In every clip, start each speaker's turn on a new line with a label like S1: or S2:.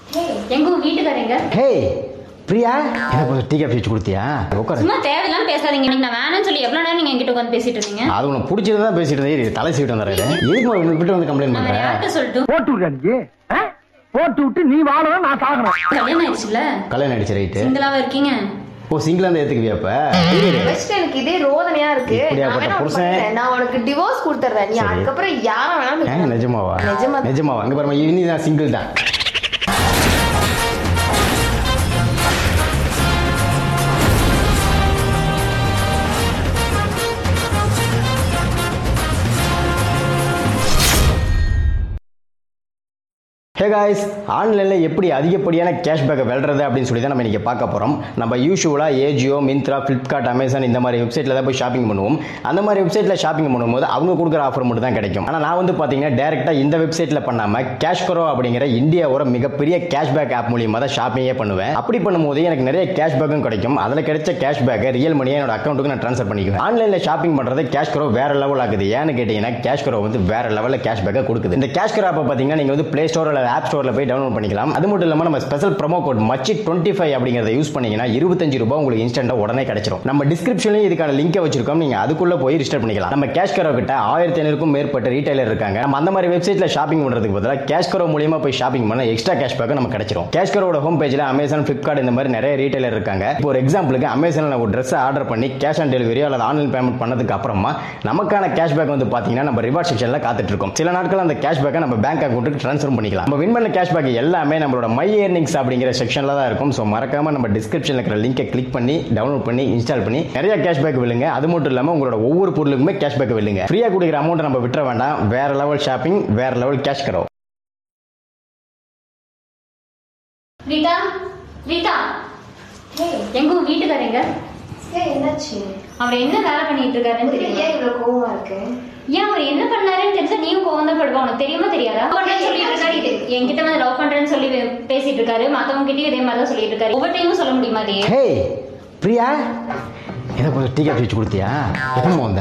S1: எங்க உங்க வீட்டுக்காரங்க
S2: ஹே பிரியா எனக்கு டீ காஃபி வச்சு கொடுத்தியா உட்காரு
S1: சும்மா தேவையில்லாம பேசாதீங்க இன்னைக்கு நான் வேணாம்னு சொல்லி எவ்வளவு நேரம் நீங்க என்கிட்ட உட்காந்து பேசிட்டு இருந்தீங்க
S2: அது உனக்கு பிடிச்சது தான் பேசிட்டு இருந்தேன் இரு, தலை சீட்டு வந்துடுறாரு எதுக்கு உனக்கு விட்டு வந்து கம்ப்ளைண்ட்
S1: நான்
S2: பண்ற
S1: யார்கிட்ட சொல்லட்டும்
S3: போட்டு விடுறியா நீ ஆ? போட்டு விட்டு நீ வாழணும் நான் சாகணும்
S1: கல்யாணம் ஆயிடுச்சுல
S2: கல்யாணம் ஆயிடுச்சு ரைட்டு
S1: சிங்கிளாவா இருக்கீங்க
S2: ஓ சிங்கிளா இருந்தா ஏத்துக்குவியா அப்ப இரு, இரு.
S4: ஃபர்ஸ்ட் எனக்கு இதே ரோதனையா இருக்கு
S2: இப்படியா
S4: நான்
S2: பட்ட
S4: வேணா உனக்கு
S2: புருஷன்?
S4: பண்றேன். நான் உனக்கு டிவோர்ஸ் கொடுத்துறேன் நீ
S2: சரி.
S4: அதுக்கப்புறம் யார
S2: ஏ,
S4: வேணாலும்
S2: நிஜமாவா
S4: நிஜமா
S2: நிஜமாவா அங்க பாருமா இனி நான் சிங்கிள் தான் ஹே காய்ஸ் ஆன்லைனில் எப்படி அதிகப்படியான கேஷ்பேக்கை வெல்றது அப்படின்னு சொல்லி தான் நம்ம இன்றைக்கி பார்க்க போகிறோம் நம்ம யூஷுவலாக ஏஜியோ மிந்த்ரா ஃப்ளிப்கார்ட் அமேசான் இந்த மாதிரி வெப்சைட்டில் தான் போய் ஷாப்பிங் பண்ணுவோம் அந்த மாதிரி வெப்சைட்டில் ஷாப்பிங் பண்ணும்போது அவங்க கொடுக்குற ஆஃபர் மட்டும் தான் கிடைக்கும் ஆனால் நான் வந்து பார்த்தீங்கன்னா டேரெக்டாக இந்த வெப்சைட்டில் பண்ணாமல் கேஷ்கரோ அப்படிங்கிற இந்தியாவோட மிகப்பெரிய கேஷ்பேக் ஆப் மூலியமாக தான் ஷாப்பிங்கே பண்ணுவேன் அப்படி பண்ணும்போது எனக்கு நிறைய கேஷ்பேக்கும் கிடைக்கும் அதில் கிடைச்ச கேஷ்பேக்கை ரியல் மணியை என்னோட அக்கௌண்ட்டுக்கு நான் ட்ரான்ஸ்ஃபர் பண்ணிக்குவேன் ஆன்லைனில் ஷாப்பிங் பண்ணுறது கேஷ்கரோ வேற லெவல் ஆகுது ஏன்னு கேட்டிங்கன்னா கேஷ்கரோ வந்து வேற லெவலில் கேஷ்பேக்கை கொடுக்குது இந்த கேஷ்கரோ ஆப்பை பார்த்தீங்கன்னா நீங்கள் வந்து ப்ளே ஸ்டோர் அல்லது ஆப் ஸ்டோரில் போய் டவுன்லோட் பண்ணிக்கலாம் அது மட்டும் இல்லாமல் நம்ம ஸ்பெஷல் ப்ரோமோ கோட் மச்சி டுவெண்ட்டி ஃபைவ் அப்படிங்கிறத யூஸ் பண்ணீங்கன்னா இருபத்தஞ்சு ரூபாய் உங்களுக்கு இன்ஸ்டன்ட்டாக உடனே கிடைச்சிரும் நம்ம டிஸ்கிரிப்ஷன்லையும் இதுக்கான லிங்கை வச்சிருக்கோம் நீங்கள் அதுக்குள்ளே போய் ரிஜிஸ்டர் பண்ணிக்கலாம் நம்ம கேஷ்கரோ கிட்ட ஆயிரத்தி ஐநூறுக்கும் மேற்பட்ட ரீட்டைலர் இருக்காங்க நம்ம அந்த மாதிரி வெப்சைட்டில் ஷாப்பிங் பண்ணுறதுக்கு பதிலாக கேஷ்கரோ மூலியமா போய் ஷாப்பிங் பண்ண எக்ஸ்ட்ரா கேஷ்பேக் நமக்கு கிடைச்சிரும் கேஷ்கரோட ஹோம் பேஜில் அமேசான் ஃப்ளிப்கார்ட் இந்த மாதிரி நிறைய ரீட்டைலர் இருக்காங்க இப்போ ஒரு எக்ஸாம்பிளுக்கு அமேசானில் ஒரு ட்ரெஸ் ஆர்டர் பண்ணி கேஷ் ஆன் டெலிவரி அல்லது ஆன்லைன் பேமெண்ட் பண்ணதுக்கு அப்புறமா நமக்கான கேஷ்பேக் வந்து பார்த்தீங்கன்னா நம்ம ரிவார்ட் செக்ஷனில் காத்துட்டு இருக்கோம் சில நாட்கள் அந்த கேஷ்பேக்கை நம்ம பேங்க் அக்கௌண்ட்டுக்கு ட்ரான்ஸ்ஃபர் பண்ணிக்கலாம் நம்ம வின் பண்ண கேஷ்பேக் எல்லாமே நம்மளோட மை ஏர்னிங்ஸ் அப்படிங்கிற செக்ஷனில் தான் இருக்கும் ஸோ மறக்காம நம்ம டிஸ்கிரிப்ஷனில் இருக்கிற லிங்கை கிளிக் பண்ணி டவுன்லோட் பண்ணி இன்ஸ்டால் பண்ணி நிறைய கேஷ்பேக் வில்லுங்க அது மட்டும் இல்லாமல் உங்களோட ஒவ்வொரு பொருளுக்குமே கேஷ்பேக் வில்லுங்க ஃப்ரீயாக கொடுக்குற அமௌண்ட்டை நம்ம விட்டுற வேண்டாம் வேற லெவல் ஷாப்பிங் வேற level CashKaro
S1: Rita Rita எங்க உங்க வீட்டுக்காரங்க
S4: ஏய் என்னாச்சு
S1: அவர் என்ன வேலை பண்ணிட்டு இருக்காருன்னு தெரியுமா
S4: ஏன் இவ்வளவு கோவமா இருக்கு
S1: ஏன் அவர் என்ன பண்ணாருன்னு தெரிஞ்சா நீயும் கோவம் தான் படுவா உனக்கு தெரியுமா தெரியாதா Love பண்றேன்னு சொல்லிட்டு இருக்காரு என்கிட்ட வந்து லவ் பண்றேன்னு சொல்லி பேசிட்டு இருக்காரு மத்தவங்க கிட்டயும் இதே மாதிரி தான் சொல்லிட்டு இருக்காரு ஒவ்வொரு டைமும் சொல்ல முடியுமா அதையே
S2: ஹே பிரியா எனக்கு கொஞ்சம் டீ காஃபி வச்சு கொடுத்தியா எப்போ வந்த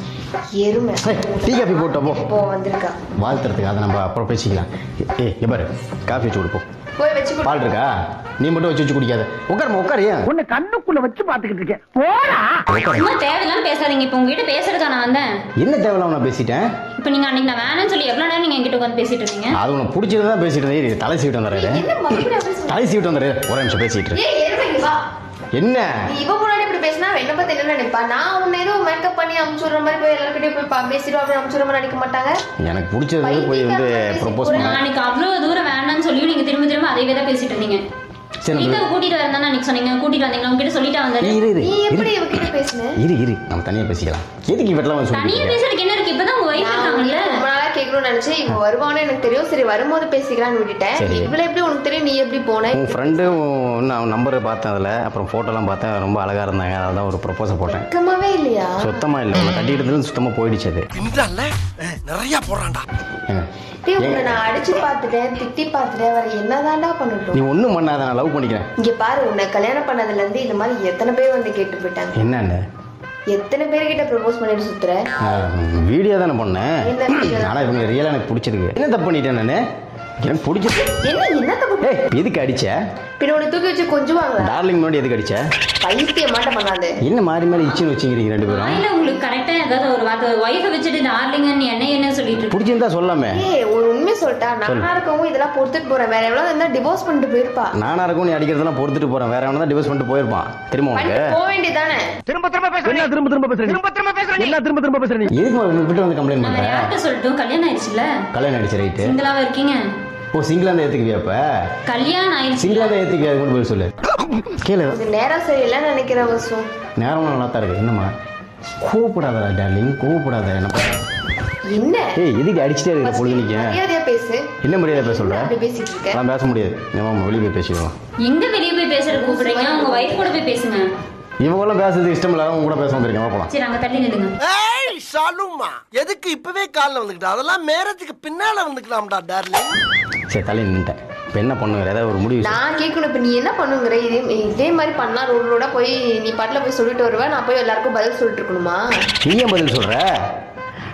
S4: எருமை
S2: டீ காஃபி போட்டப்போ
S4: இப்போ வந்திருக்கா
S2: வாழ்த்துறதுக்கு அதை நம்ம அப்புறம் பேசிக்கலாம் ஏ இங்க பாரு காஃபி வச்சு கொடுப்போம்
S4: போய் வச்சு கொடு.
S2: பால் இருக்கா நீ மட்டும் வச்சு வச்சு குடிக்காத உட்காருமா உட்காரு ஏன்
S3: உன்னை கண்ணுக்குள்ள வச்சு பாத்துக்கிட்டு இருக்கேன் போடா
S2: உட்காரு
S1: சும்மா தேவையில்லாம பேசாதீங்க இப்போ உங்ககிட்ட பேசுறதுக்கா நான் வந்தேன்
S2: என்ன தேவையில்லாம நான் பேசிட்டேன்
S1: இப்போ நீங்க அன்னைக்கு நான் வேணாம்னு சொல்லி எவ்வளவு நேரம் நீங்க என்கிட்ட உட்காந்து பேசிட்டு இருந்தீங்க
S2: அது உனக்கு பிடிச்சது தான் பேசிட்டு இருந்தேன் இரு, தலை சீட்டு வந்துடுறாரு
S4: என்ன மறுபடியும் அப்படி சொல்ற?
S2: தலை சீட்டு வந்துடுறாரு ஒரே நிமிஷம் பேசிட்டு இரு.
S4: ஏய் எருமை இங்க வா
S2: என்ன
S4: நீ இவ முன்னாடி இப்படி பேசினா அவ என்ன பத்தி என்ன நினைப்பா நான் உன்னை ஏதோ மேக்கப் பண்ணி அமுச்சுடுற மாதிரி போய் எல்லாருக்கிட்டையும் போய் பா- பேசிடுவா அப்படி அமுச்சுடுற மாதிரி நினைக்க மாட்டாங்க
S2: எனக்கு பிடிச்சது வந்து போய் வந்து ப்ரொபோஸ்
S1: நான்
S2: பண்ண
S1: அன்னைக்கு அவ்வளவு தூரம் வேணாம்னு சொல்லியும் நீங்க திரும்ப திரும்ப அதையவே தான் பேசிட்டு இருந்தீங்க
S2: சரி நம்ம
S1: ரீதாவை கூட்டிட்டு வரேன் அன்னைக்கு சொன்னீங்க கூட்டிட்டு வந்தீங்க உங்ககிட்ட சொல்லிட்டு வந்தாரு
S2: இரு இரு
S4: நீ
S2: இரு
S4: எப்படி இவகிட்ட பேசுன
S2: இரு இரு நம்ம தனியா பேசிக்கலாம் எதுக்கு இவட்டெல்லாம் வந்து
S1: தனியா
S2: சொல்லிட்டு
S1: பேசுறதுக்கு என்ன இருக்கு இப்பதான் உங்க ஒய்ஃப்
S4: நான்
S1: இருக்காங்கல்ல
S4: உன்னை ரொம்ப நாளா கேட்கணும்னு நினைச்சேன் இவ வருவான்னு எனக்கு தெரியும் சரி வரும்போது பேசிக்கலாம்னு விட்டுட்டேன்
S2: சரி.
S4: இவ்வளவு எப்படி உனக்கு தெரியும் நீ எப்படி போன
S2: உன் ஃப்ரெண்டு நான் நம்பர் பார்த்தேன் அதில் அப்புறம் ஃபோட்டோலாம் பார்த்தேன் ரொம்ப அழகாக இருந்தாங்க அதான் ஒரு ப்ரொப்போசல் போட்டேன்
S4: வெக்கமாவே இல்லையா
S2: சுத்தமாக இல்லை உன்னை கட்டிக்கிட்டதுல சுத்தமாக போயிடுச்சு அது
S5: பின்றான்ல நிறைய போடுறான்டா
S2: ஏங்க,
S4: டேய் உன்னை
S2: ஏங்க,
S4: நான் அடிச்சு பார்த்துட்டேன் திட்டி பார்த்துட்டேன் வேற என்னதான்டா
S2: நீ
S4: பண்ணட்டும்
S2: ஒன்றும் பண்ணாத நான் லவ் பண்ணிக்கிறேன்
S4: இங்க பாரு உன்னை கல்யாணம் பண்ணதுல இருந்து இந்த மாதிரி எத்தனை பேர் வந்து கேட்டு போயிட்டாங்க
S2: என்னன்னு
S4: எத்தனை பேர்கிட்ட ப்ரப்போஸ் பண்ணிட்டு சுத்துற
S2: வீடியோ தானே பண்ணேன்
S4: என்ன video?
S2: ஆனால் இவங்க ரியலாக எனக்கு பிடிச்சிருக்கு என்ன தப்பு பண்ணிட்டேன் நான் எனக்கு பிடிச்சிருக்கு
S4: என்ன என்ன தப்பு
S2: ஏய் எதுக்கு அடிச்ச
S4: பின்ன உன்னை தூக்கி வச்சு கொஞ்சுவாங்களா
S2: டார்லிங் முன்னாடி எதுக்கு அடிச்ச
S4: பைத்தியம் மாட்ட பண்ணாது
S2: என்ன மாறி மாறி இச்சின்னு வச்சுக்கிறீங்க ரெண்டு பேரும்
S1: வாயில உங்களுக்கு கரெக்டா ஏதாவது ஒரு வார்த்தை ஒய்ஃபை வச்சுட்டு டார்லிங்கன்னு என்ன என்ன சொல்லிட்டு இருக்கு
S2: பிடிச்சிருந்தா சொல்லாமே
S4: ஏய் ஒரு உண்மை சொல்லிட்டா நானா இருக்கவும் இதெல்லாம் பொறுத்துட்டு போறேன் வேற எவ்வளவு இருந்தா டிவோர்ஸ் பண்ணிட்டு போயிருப்பா
S2: நானா இருக்கும் நீ அடிக்கிறதெல்லாம் பொறுத்துட்டு போறேன் வேற எவனா தான் டிவோர்ஸ் பண்ணிட்டு போயிருப்பான் திரும்ப உனக்கு
S4: பண்ணிட்டு போக வேண்டியதானே
S3: திரும்ப திரும்ப பேசுற என்ன திரும்ப திரும்ப பேசுற திரும்ப திரும்ப பேசுற என்ன திரும்ப திரும்ப பேசுற நீ
S2: எதுக்கு உங்க விட்டு வந்து கம்ப்ளைண்ட்
S1: நான்
S2: பண்ற
S1: யார்கிட்ட சொல்லட்டும் கல்யாணம் ஆயிடுச்சுல
S2: கல்யாணம் ஆயிடுச்சு ரைட்டு
S1: சிங்கிளாவா இருக்கீங்க
S2: ஓ சிங்கிளா தான் ஏத்துக்குவியா அப்ப
S1: கல்யாணம் ஆயிடுச்சு
S2: சிங்கிளா தான் ஏத்துக்குவியா அது மட்டும் போய் சொல்லு கேளு
S4: இது நேரம் சரியில்லைன்னு நினைக்கிற வசம்
S2: நேரம் நல்லா தான் இருக்கு என்னம்மா கோவப்படாதடா டார்லிங் கோவப்படாத என்ன பண்ண?
S4: என்ன
S2: ஏய் எதுக்கு அடிச்சுட்டே இருக்கிற பொழுதுனிக்க
S4: மரியாதையா பேசு
S2: என்ன மரியாதை பேச சொல்ற
S4: அப்படி பேசிட்டு இருக்க
S2: நான் பேச முடியாது நம்ம வெளியே போய் பேசிடுவோம்
S1: எங்க வெளிய போய் பேசுற கூப்பிடுறீங்க உங்க ஒய்ஃப் கூட போய் பேசுங்க
S2: இவங்களாம் பேசுறது இஷ்டம் இல்லாத உங்க கூட பேச வந்திருக்கேன் வா போலாம்
S1: சரி அங்க தள்ளி நில்லுங்க
S5: ஏய் ஷாலுமா எதுக்கு இப்பவே கால்ல வந்துக்கிட்ட அதெல்லாம் மேரத்துக்கு பின்னால வந்துக்கலாம்டா டார்லிங்
S2: சரி தள்ளி நின்ட்டேன் இப்போ என்ன பண்ணுவேன் ஏதாவது ஒரு முடிவு சொல்லு.
S4: நான் கேட்கணும் இப்ப நீ என்ன பண்ணுங்கிற இதே இதே மாதிரி பண்ணா ரோடு ரோடா போய் நீ பாட்டில் போய் சொல்லிட்டு வருவ நான் போய் எல்லாருக்கும் பதில் சொல்லிட்டு இருக்கணுமா
S2: நீ ஏன் பதில் சொல்ற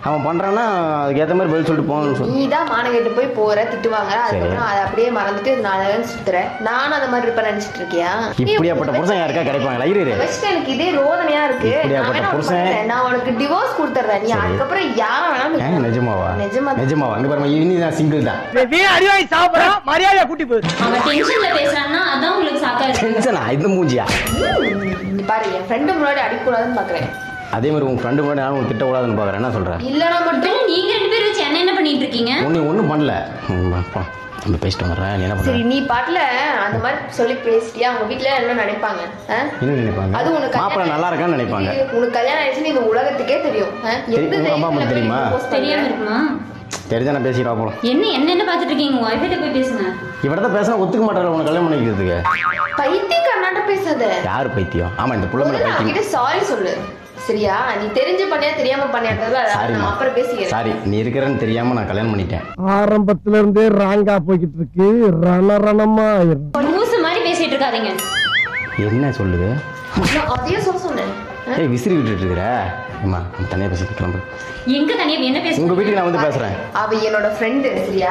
S2: அவன் பண்ணுறான்னா அதுக்கு ஏற்ற மாதிரி பதில் சொல்லிட்டு போகணும்னு சொல்லு
S4: நீ தான் மானகெட்டு போய் போற திட்டுவாங்க அதுக்கப்புறம் அதை அப்படியே மறந்துட்டு நான் சுத்துறேன் நானும் அந்த மாதிரி இருப்பேன் நினைச்சிட்டு இருக்கியா
S2: இப்படியாப்பட்ட புருஷன் யாருக்கா கிடைப்பாங்களா இரு இரு.
S4: வச்சுட்டு எனக்கு இதே ரோதனையா இருக்கு நான்
S2: இப்படியாப்பட்ட
S4: வேணா ஒண்ணு
S2: புருஷன்.
S4: பண்றேன். நான் உனக்கு டிவோர்ஸ் கொடுத்துறேன் நீ
S2: சரி.
S4: அதுக்கப்புறம் யாரை வேணாலும்
S2: ஏன்
S4: நீ-
S2: நிஜமாவா
S4: நிஜமா
S2: நிஜமாவா இங்க பாருங்க இனி நான் சிங்கிள் தான்
S3: அடிவாய் சாப்பிடறோம் மரியாதையா கூட்டி போயிரு
S1: அவன் டென்ஷன்ல பேசுறான்னா அதான் உங்களுக்கு சாக்கா இருக்கு
S2: டென்ஷனா இந்த மூஞ்சியா
S4: நீ பாரு என் ஃப்ரெண்டு முன்னாடி அடிக்கூடாதுன்னு பாக்குறேன்
S2: அதே மாதிரி உன் ஃப்ரெண்டு முன்னாடி நானும் திட்டக்கூடாதுன்னு பார்க்குறேன் என்ன சொல்கிறேன்
S4: இல்லனா மட்டும்
S1: அப்புறம் நீங்க ரெண்டு பேரும் வச்சு என்ன என்ன பண்ணிட்டு இருக்கீங்க
S2: ஒன்றும் ஒன்றும் பண்ணல ம், வா, போ. நம்ம பேசிட்டு வந்துடுறேன் நீ என்ன
S4: சரி
S2: பண்ணுற
S4: நீ பாட்டுல அந்த மாதிரி சொல்லி பேசிட்டியா அவங்க வீட்ல என்ன நினைப்பாங்க ஆ?
S2: என்ன நினைப்பாங்க
S4: அது உனக்கு
S2: மாப்பிள்ளை
S4: கல்யாணம்
S2: நல்லா இருக்கான்னு நினைப்பாங்க
S4: இது உனக்கு கல்யாணம் ஆயிடுச்சுன்னு இந்த உலகத்துக்கே தெரியும் ஆ? எந்த
S2: உங்க அம்மா அம்மாக்கு
S4: தைரியத்துல
S2: தெரியுமா?
S4: போய் post பண்ற?
S1: தெரியாம இருக்குமா
S2: தெரிஞ்சா நான் பேசிட்டு போகலாம்
S1: என்ன என்ன என்ன பாத்துட்டு இருக்கீங்க உங்க ஒய்ஃபிட்ட போய் பேசுங்க
S2: இவட தான் பேசினா ஒத்துக்க மாட்டாரு உனக்கு கல்யாணம் பண்ணிக்கிறதுக்கு
S4: பைத்தியக்காரனாட்ட பேசாத
S2: யார் பைத்தியம் ஆமா இந்த புள்ள மேல
S4: முதல்ல
S2: பைத்தியம்
S4: அவன்கிட்ட சாரி சொல்லு சரியா நீ தெரிஞ்சு பண்ணியா தெரியாம பண்ணியாட்டதுல
S2: சாரி
S4: நான் அப்புறம் பேசிக்கிறேன்
S2: சாரி நீ இருக்கிறன்னு தெரியாம நான் கல்யாணம் பண்ணிட்டேன்
S3: ஆரம்பத்துல இருந்தே ராங்கா போய்கிட்டு இருக்கு ரணரணமா ஆயிரும்
S1: லூசு மாதிரி பேசிட்டு இருக்காதீங்க
S2: என்ன சொல்லுது
S4: நான் அதையே சொல்ல சொன்னேன் ஆ?
S2: ஏய் விசிறி விட்டுட்டு இருக்கிற அம்மா நம்ம தனியாக பேசிட்டு கிளம்பு
S1: எங்க தனியா என்ன பேசுங்க
S2: உங்க வீட்டுக்கு நான் வந்து பேசுறேன்
S4: அவ என்னோட ஃப்ரெண்டு சரியா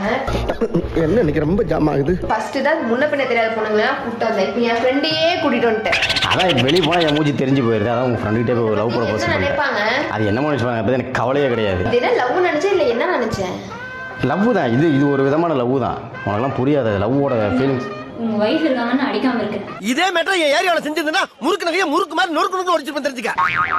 S5: என்ன இன்னைக்கு ரொம்ப ஜாம் ஆகுது
S4: ஃபர்ஸ்ட் தான் முன்ன பின்ன தெரியாத பொண்ணுங்களா கூப்பிட்டு வந்தேன் இப்போ என் ஃப்ரெண்டையே கூட்டிட்டு வந்துட்டேன்
S2: அதான் இப்ப வெளியே போனால் என் மூஞ்சி தெரிஞ்சு போயிருது அதான் உங்க ஃப்ரெண்டுகிட்டே போய் லவ் பண்ண
S4: என்ன
S2: போச்சு
S4: நினைப்பாங்க
S2: அது என்னமோ நினைச்சுப்பாங்க அப்போ எனக்கு கவலையே கிடையாது
S4: இது என்ன லவ் நினைச்சேன் இல்ல என்ன நினைச்சேன்
S2: லவ் தான் இது இது ஒரு விதமான லவ் தான் உனக்கெல்லாம் புரியாது லவ்வோட ஃபீலிங்ஸ்
S1: உங்க ஒய்ஃப் இருக்காங்கன்னு அடிக்காம இருக்கேன்
S5: இதே மேட்டர் என் ஏரியாவில் செஞ்சிருந்தா முறுக்கு நகைய முறுக்கு மாதிரி நொறுக்கு நொறுக்கு உடச்சிருப்பேன் தெரிஞ்சுக்க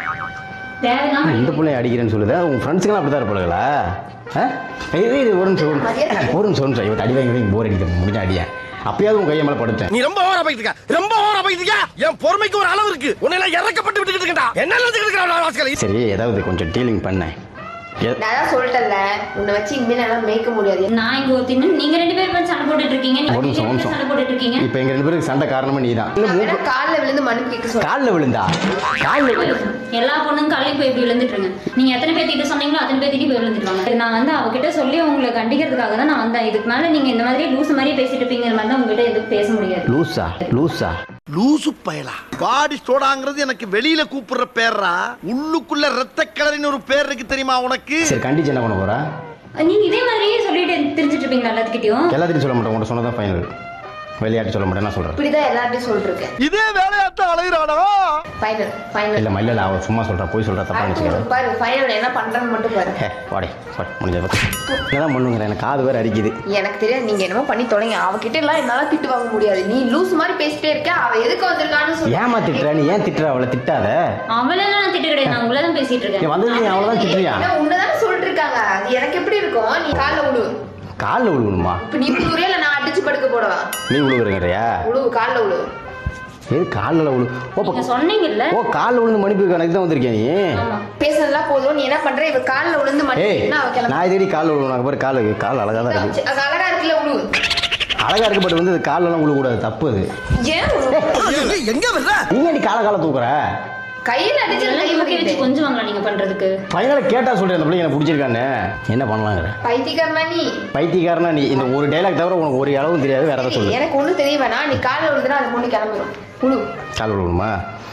S1: தேவையில்லாம
S2: இந்த பிள்ளை அடிக்கிறேன்னு சொல்லுது உங்க ஃப்ரெண்ட்ஸுக்கெல்லாம் அப்படி தான் இருப்பாங்களா ஆ இது இது ஒரு நிமிஷம் ஒரு நிமிஷம். ஒரு நிமிஷம் ஒரு நிமிஷம் இவன் அடி வாங்கி வாங்கி போர் அடிக்க முடிஞ்ச அடியா அப்பயாவது உன் கையை மேலே படுத்தேன்
S5: நீ ரொம்ப ஓவரா போயிட்டு இருக்க ரொம்ப ஓவரா போயிட்டு இருக்க என் பொறுமைக்கு ஒரு அளவு இருக்கு உன்னை எல்லாம் இறக்கப்பட்டு விட்டுக்கிட்டு இருக்கா என்ன நினைச்சுக்கிட்டு இருக்கா வாஸ்கலை
S2: சரி ஏதாவது கொஞ்சம் டீலிங் பண்ணேன் எ-
S4: நான் தான் சொல்லிட்டேன்ல உன்னை வச்சு இனிமேல் எல்லாம் மேய்க்க முடியாது
S1: நான் இங்க ஒருத்தின்னு நீங்க ரெண்டு பேரும் போய் சண்டை போட்டுட்டு இருக்கீங்க நீங்க
S2: ஒரு நிமிஷம் ஒரு
S1: ரெண்டு பேரும் சண்டை போட்டுட்டு இருக்கீங்க
S2: நிமிஷம் இப்போ எங்க ரெண்டு பேருக்கு சண்டை காரணமா நீ தான்
S4: நான் வேணா காலில் விழுந்து மன்னிப்பு கேட்க சொல்றேன்
S2: காலில் விழுந்தா காலில்
S1: எல்லா பொண்ணுங்க காலையும் போய் இப்படி விழுந்துட்டு இருங்க நீங்க எத்தனை பேர்த்திட்ட சொன்னீங்களோ அத்தனை பேர்த்திட்டு போய் விழுந்துட்டுவாங்க நான் வந்து அவகிட்ட சொல்லி உங்களை கண்டிக்கிறதுக்காக தான் நான் வந்தேன் இதுக்கு மேல நீங்க இந்த மாதிரி லூஸ் மாதிரியே பேசிட்டு இருப்பீங்கிற மாதிரி தான் உங்ககிட்ட எதுவும் பேச முடியாது
S2: லூசா லூசா
S5: லூசு பயலா பாடி ஸ்டோடாங்கிறது எனக்கு வெளியில கூப்பிடுற பேர்ரா உள்ளுக்குள்ள ரத்த கிளறின்னு ஒரு பேர் இருக்கு தெரியுமா உனக்கு
S2: சரி கண்டிச்சு என்ன பண்ண போறா
S1: நீங்க இதே மாதிரியே சொல்லிட்டு தெரிஞ்சிட்டு இருப்பீங்களா எல்லாத்துக்கிட்டையும்
S2: எல்லாத்தையும் சொல்ல மாட்டேன் உன்கிட்ட சொன்னதான் ஃபைனல் விளையாட்டு சொல்ல மாட்டேன் நான் சொல்றேன்
S4: இப்படிதான் எல்லார்ட்டையும் சொல்லிட்டு இருக்கேன்
S5: இதே வேலையாத்தான் அலைகிறானா
S4: ஃபைனல் ஃபைனல்
S2: இல்ல இல்ல அவ சும்மா சொல்றா போய் சொல்றா தப்பா நினைச்சுக்கிறேன்
S4: பாரு ஃபைனல் என்ன பண்றேன்னு மட்டும் பாரு
S2: ஹே வாடே வாடி முடிஞ்ச பத்தி என்னதான் பண்ணுங்கிற எனக்கு காது வேற அடிக்குது
S4: எனக்கு தெரியாது நீங்க என்னமோ பண்ணி தொலைங்க அவகிட்ட எல்லாம் என்னால திட்டு வாங்க முடியாது நீ லூஸ் மாதிரி பேசிட்டே இருக்க அவ எதுக்கு வந்திருக்கான்னு சொல்லி
S2: ஏமா திட்டுற நீ ஏன் திட்டுற அவளை திட்டாத
S1: அவளெல்லாம் நான் திட்டு கிடையாது நான் உங்களை தான் பேசிட்டு
S2: நீ
S1: இருக்கேன்
S2: வந்தது நீ அவ்வளவுதான் திட்டுறியா
S4: என்ன உன்னதானே சொல்லிட்டு இருக்காங்க அது எனக்கு எப்படி இருக்கும் நீ கால்ல விழு
S2: காலில் விழுகணுமா
S4: இப்ப நீ விழுவுறியா இல்ல நான் அடிச்சு படுக்க போடவா
S2: நீ விழுகுறங்கிறியா
S4: விழு கால்ல விழு
S2: ஏது காலில் விழு ஓ
S1: நீங்க சொன்னீங்கல்ல
S2: ஓ காலில் விழுந்து மன்னிப்பு கணக்கு தான் வந்திருக்கேன் நீ
S1: ஆமா
S4: பேசுனதெல்லாம் போதும் நீ என்ன பண்ற இவ கால்ல விழுந்து
S2: ஏய்
S4: மன்னிச்சுனா அவ கிளம்ப
S2: நான் இதுடி காலில் விழுவணும் பாரு காலு கால் அழகா தான் இருக்கு
S4: அது அழகா இருக்குல்ல விழு
S2: அழகா இருக்கு பட் வந்து காலெல்லாம் விழுகக்கூடாது தப்பு அது
S4: ஏன் விழு?
S5: எங்க வர்ற
S2: நீ ஏன்டி கால கால தூக்குற
S4: கையில அடிச்சு
S1: இதெல்லாம்
S4: கை
S1: யூகே வச்சு
S4: வைக்கிட்டு.
S1: கொஞ்சம் வாங்கலாம் நீங்க பண்றதுக்கு
S2: ஃபைனலாக கேட்டா சொல்றேன் அந்த பிள்ளைங்க எனக்கு பிடிச்சிருக்கான்னு என்ன பண்ணலாங்கிற
S4: பைத்தியக்காரனா நீ
S2: பைத்தியக்காரனா நீ இந்த ஒரு டைலாக் தவிர உனக்கு ஒரு அளவும் தெரியாது வேற ஏதாவது சொல்லு
S4: எனக்கு ஒண்ணும் தெரிய வேணாம் நீ கால்ல விழுந்துனா அந்த பொண்ணு கிளம்பிடும் விழு
S2: கால் விழுவணுமா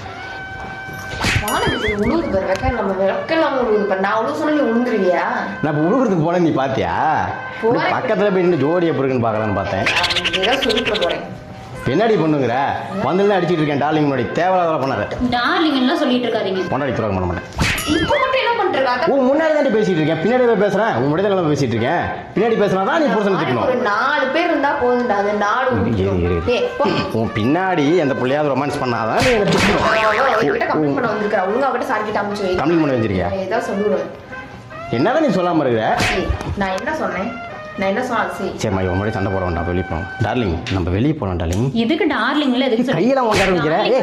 S4: வானத்துக்கு உழுவுது பாரு வெக்க நம்ம வெக்கலாம் உழுவுது பாரு நான் உழுவு சொன்னா நீ உழுந்துருவியா
S2: நான் இப்போ உழுகுறதுக்கு போனேன் நீ பாத்தியா
S4: போறேன்.
S2: பக்கத்துல போய் நின்று ஜோடி எப்படி இருக்குன்னு பார்க்கலான்னு பார்த்தேன்
S4: நான் ஏதோ சொல்லிட்டு போறேன்
S2: பின்னாடி பண்ணுங்கிற வந்து அடிச்சிட்டு இருக்கேன் டார்லிங் முன்னாடி தேவையில்லாத பண்ணாத
S1: டார்லிங் எல்லாம் சொல்லிட்டு இருக்காதீங்க
S2: பொண்டாடி துறக்க பண்ண மாட்டேன்
S4: இப்போ மட்டும் என்ன பண்றது அதான்
S2: உன் முன்னாடி தான் பேசிட்டு இருக்கேன் பின்னாடி தான் பேசுறேன் உன் முன்னாடி தான் பேசிட்டு இருக்கேன் பின்னாடி பேசுனா தான் நீ புருஷனை
S4: நாளைக்கு
S2: திட்டணும்
S4: ஒரு நாலு பேர் இருந்தா போதும்டா அந்த நாடு
S2: இரு, இரு, இரு.
S4: ஏய், போ.
S2: உன் பின்னாடி அந்த பிள்ளையாவது ரொமான்ஸ் பண்ணாதான் நீ எனக்கு திட்டணும்
S4: அவ என்கிட்ட கம்ப்ளைண்ட் பண்ண வந்திருக்கா ஒழுங்கா அவகிட்ட சார் கிட்ட அமுச்சு வை
S2: கம்ப்ளைண்ட் பண்ண வச்சிருக்கியா
S4: நான் ஏதோ சொல்லுவேன்
S2: என்னதான் நீ சொல்லாம இருக்கிற
S4: ஏய், நான் என்ன சொன்னேன் நான் என்ன சொன்னேன் சரி
S2: சரிம்மா இவன் முன்னாடி சண்டை போட வேண்டாம் வெளியே போகலாம் டார்லிங் நம்ம வெளியே போகலாம் டார்லிங்
S1: எதுக்கு டார்லிங்ல எதுக்கு சொல்லி-
S2: கையெல்லாம் உங்க ஆரம்பிக்கிற ஏய்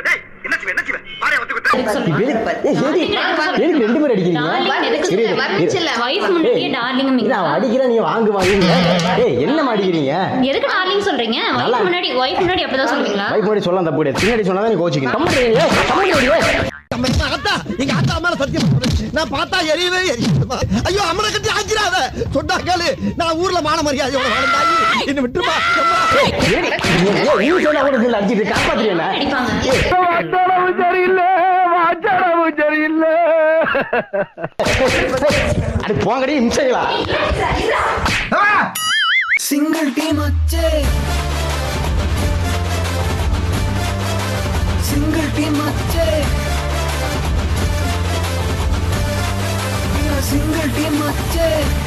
S1: எதுக்கு சொல்லி-
S2: நீ வெளிய- ஏய், எதுக்கு எதுக்கு ரெண்டு பேரும் அடிக்கிறீங்க
S1: டார்லிங் எதுக்கு
S2: இரு,
S1: சொல்லி-
S2: இரு,
S4: வரமிச்சில்ல,
S2: இரு.
S1: wife முன்னாடியே
S2: ஏய்,
S1: டார்லிங்
S2: இல்ல, அவன் அடிக்கிறேன் நீ வாங்கு வாங்குங்க ஏய் என்னம்மா அடிக்கிறீங்க
S1: எதுக்கு டார்லிங் சொல்றீங்க
S2: நல்லா-
S1: ஒய்ஃப் முன்னாடி ஒய்ஃப் முன்னாடி அப்படிதான் சொல்லுவீங்களா
S2: வைஃப் முன்னாடி சொல்லலாம் தப்பு கிடையாது பின்னாடி சொன்னா நீ கோச்சிக்கணும் கம்மல் ஏய், கம்மல் ஏய்.
S5: நம்ம எங்க அத்தா எங்க அத்தா மேல சத்தியம் பண்ணு. நான் பார்த்தா எரியவே எரியுமா ஐயோ அம்மனை கட்டி ஆச்சிராத சொன்னா கேளு நான் ஊர்ல மான மரியாதையோட வாழ்ந்தாயி என்ன விட்டுருமா
S2: ஏய், ஏய், நீ சொன்னா கூட இதுல அடிச்சிட்டு காப்பாத்துறீங்க
S1: அடிப்பாங்க
S3: வாச்சளவு சரியில்லை வாச்சளவு சரியில்லை
S2: அது போங்கடி இம்சைகளா
S6: சிங்கிள் டீம் அச்சே சிங்கிள் டீம் அச்சே சிங்கிள் டீம் அச்சே